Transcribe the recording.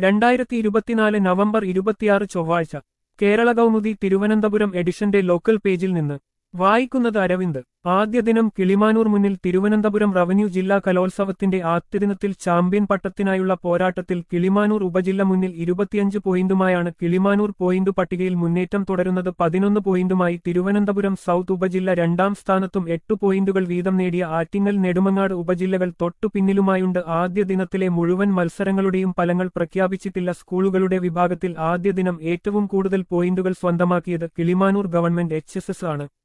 രണ്ടായിരത്തി ഇരുപത്തിനാല് നവംബർ ഇരുപത്തിയാറ് ചൊവ്വാഴ്ച കേരള കൗമുദി തിരുവനന്തപുരം എഡിഷന്റെ ലോക്കൽ പേജിൽ നിന്ന് വായിക്കുന്നത് അരവിന്ദ് ആദ്യ ദിനം കിളിമാനൂർ മുന്നിൽ തിരുവനന്തപുരം റവന്യൂ ജില്ലാ കലോത്സവത്തിന്റെ ആദ്യദിനത്തിൽ ചാമ്പ്യൻ പട്ടത്തിനായുള്ള പോരാട്ടത്തിൽ കിളിമാനൂർ ഉപജില്ല മുന്നിൽ ഇരുപത്തിയഞ്ച് പോയിന്റുമായാണ് കിളിമാനൂർ പോയിന്റ് പട്ടികയിൽ മുന്നേറ്റം തുടരുന്നത് പതിനൊന്ന് പോയിന്റുമായി തിരുവനന്തപുരം സൗത്ത് ഉപജില്ല രണ്ടാം സ്ഥാനത്തും എട്ട് പോയിന്റുകൾ വീതം നേടിയ ആറ്റിങ്ങൽ നെടുമങ്ങാട് ഉപജില്ലകൾ തൊട്ടു പിന്നിലുമായുണ്ട് ആദ്യ ദിനത്തിലെ മുഴുവൻ മത്സരങ്ങളുടെയും ഫലങ്ങൾ പ്രഖ്യാപിച്ചിട്ടില്ല സ്കൂളുകളുടെ വിഭാഗത്തിൽ ആദ്യ ദിനം ഏറ്റവും കൂടുതൽ പോയിന്റുകൾ സ്വന്തമാക്കിയത് കിളിമാനൂർ ഗവൺമെന്റ് എച്ച് ആണ്